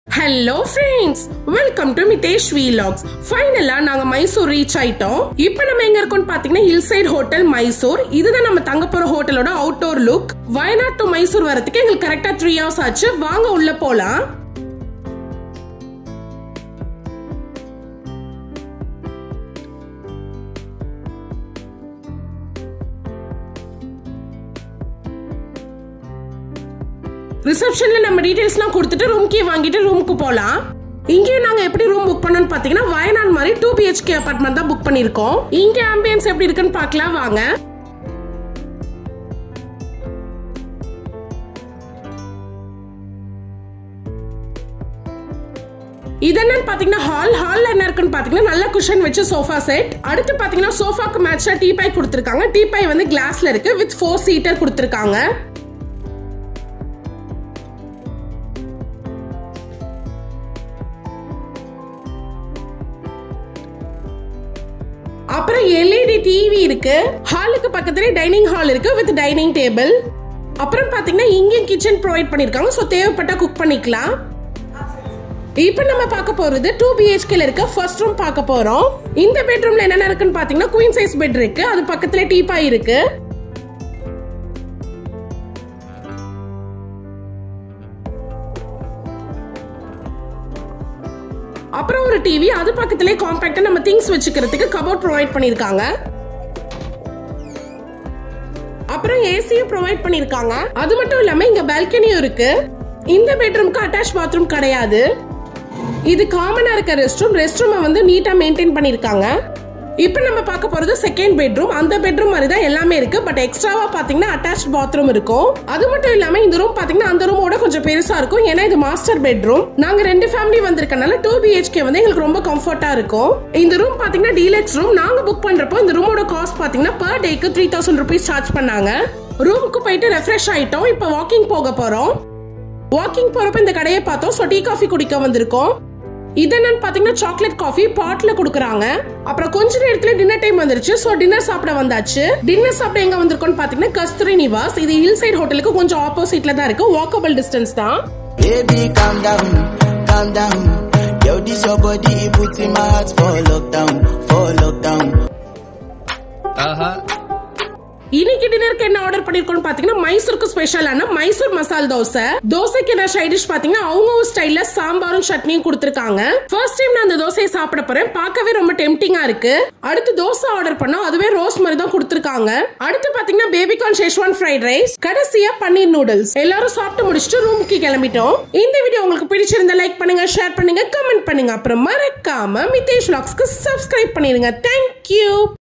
Hello friends welcome to Mithesh vlogs ஃபைனலா நாங்க Mysore reach ஆயிட்டோம் இப்போ நம்ம எங்க இருக்கோம்னு பாத்தீங்கன்னா ஹில் சைடு ஹோட்டல் மைசூர் இதுதான் நம்ம தங்க போற ஹோட்டலோட outdoor look Wayanad to Mysore வரதுக்கு எங்களுக்கு கரெக்டா த்ரீ ஹவர்ஸ் ஆச்சு வாங்க உள்ள போலாம் ரிசப்ஷன்ல நம்ம டீடைல்ஸ்லாம் கொடுத்துட்டு ரூம் கீ வாங்கிட்டு ரூமுக்கு போலாம் இங்கேயும் நாங்க எப்படி ரூம் புக் பண்ணோம்னு பாத்தீங்கன்னா வயநாடு மாதிரி டூ பிஹெச்கே அபார்ட்மெண்ட் தான் புக் பண்ணிருக்கோம் இங்க ஆம்பியன்ஸ் எப்படி இருக்குன்னு பார்க்கலாம் வாங்க இது என்னன்னு பாத்தீங்கன்னா ஹால் ஹால்ல என்ன இருக்குன்னு பாத்தீங்கன்னா நல்ல குஷன் வச்சு சோஃபா செட் அடுத்து பாத்தீங்கன்னா சோஃபாக்கு மேட்சா டீ பை கொடுத்திருக்காங்க டீ பை வந்து கிளாஸ்ல இருக்கு வித் ஃபோர் சீட்டர் கொடுத்திருக்காங்க அப்புறம் எல்இடி டிவி இருக்கு ஹாலுக்கு பக்கத்துலயே டைனிங் ஹால் இருக்கு வித் டைனிங் டேபிள் அப்புறம் பாத்தீங்கன்னா இங்கேயும் கிச்சன் ப்ரொவைட் பண்ணிருக்காங்க ஸோ தேவைப்பட்டா குக் பண்ணிக்கலாம் இப்போ நம்ம பார்க்க போறது டூ பிஹெச்கேல இருக்க ஃபர்ஸ்ட் ரூம் பார்க்க போறோம் இந்த பெட்ரூம்ல என்னென்ன இருக்குன்னு பாத்தீங்கன்னா குயின் சைஸ் பெட் இருக்கு அது பக்கத்துல டீபாய் இருக்கு அப்புறம் ஒரு டிவி அது பக்கத்திலே காம்பாக்டா நம்ம திங்ஸ் வச்சுக்கிறதுக்கு கபோர்ட் ப்ரொவைட் பண்ணிருக்காங்க அப்புறம் ஏசியும் ப்ரொவைட் பண்ணிருக்காங்க அது மட்டும் இல்லாம இங்க பால்கனியும் இருக்கு இந்த பெட்ரூம்க்கு அட்டாச் பாத்ரூம் கிடையாது இது காமனா இருக்க ரெஸ்ட் ரூம் ரெஸ்ட் ரூமை வந்து நீட்டா மெயின்டைன் பண்ணிருக்காங்க இப்போ நம்ம பார்க்க போறது செகண்ட் பெட்ரூம் அந்த பெட்ரூம் மாதிரி தான் எல்லாமே இருக்கு பட் எக்ஸ்ட்ராவா பாத்தீங்கன்னா அட்டாச் பாத்ரூம் இருக்கும் அது மட்டும் இல்லாம இந்த ரூம் பாத்தீங்கன்னா அந்த ரூமோட கொஞ்சம் பெருசா இருக்கும் ஏன்னா இது மாஸ்டர் பெட்ரூம் நாங்க ரெண்டு ஃபேமிலி வந்திருக்கனால டூ பிஹெச்கே வந்து எங்களுக்கு ரொம்ப கம்ஃபர்ட்டா இருக்கும் இந்த ரூம் பாத்தீங்கன்னா டீலக்ஸ் ரூம் நாங்க புக் பண்றப்போ இந்த ரூமோட காஸ்ட் பாத்தீங்கன்னா பர் டேக்கு த்ரீ தௌசண்ட் ருபீஸ் சார்ஜ் பண்ணாங்க ரூமுக்கு போயிட்டு ரெஃப்ரெஷ் ஆயிட்டோம் இப்போ வாக்கிங் போக போறோம் வாக்கிங் போறப்ப இந்த கடையை பார்த்தோம் ஸோ டீ காஃபி குடிக்க வந்திருக்கோம் இது என்னன்னு பாத்தீங்கன்னா சாக்லேட் காஃபி பாட்ல குடுக்குறாங்க அப்புறம் கொஞ்ச நேரத்துல டின்னர் டைம் வந்துருச்சு சோ டின்னர் சாப்பிட வந்தாச்சு டின்னர் சாப்பிட எங்க வந்திருக்கோம்னு பாத்தீங்கன்னா கஸ்தூரி நிவாஸ் இது ஹில் சைடு ஹோட்டலுக்கு கொஞ்சம் ஆப்போசிட்ல தான் இருக்கு வாக்கபிள் டிஸ்டன்ஸ் தான் Baby, calm down, calm down. Yo, this your body, it puts in my heart for lockdown, for lockdown. இன்னைக்கு டின்னருக்கு என்ன ஆர்டர் பண்ணிருக்கோம்னு பாத்தீங்கன்னா மைசூருக்கு ஸ்பெஷலான மைசூர் மசால் தோசை தோசைக்கு என்ன சைட் டிஷ் பாத்தீங்கன்னா அவங்க ஸ்டைல்ல சாம்பாரும் சட்னியும் கொடுத்திருக்காங்க ஃபர்ஸ்ட் டைம் நான் அந்த தோசையை சாப்பிட போறேன் பார்க்கவே ரொம்ப டெம்டிங்கா இருக்கு அடுத்து தோசை ஆர்டர் பண்ணோம் அதுவே ரோஸ் மாதிரி தான் கொடுத்திருக்காங்க அடுத்து பாத்தீங்கன்னா பேபிகார்ன் ஷேஷ்வான் ஃப்ரைட் ரைஸ் கடைசியா பன்னீர் நூடுல்ஸ் எல்லாரும் சாப்பிட்டு முடிச்சுட்டு ரூமுக்கு கிளம்பிட்டோம் இந்த வீடியோ உங்களுக்கு பிடிச்சிருந்தா லைக் பண்ணுங்க ஷேர் பண்ணுங்க கமெண்ட் பண்ணுங்க அப்புறம் மறக்காம மிதேஷ் vlogsக்கு சப்ஸ்கிரைப் பண்ணிருங்க தேங்க்யூ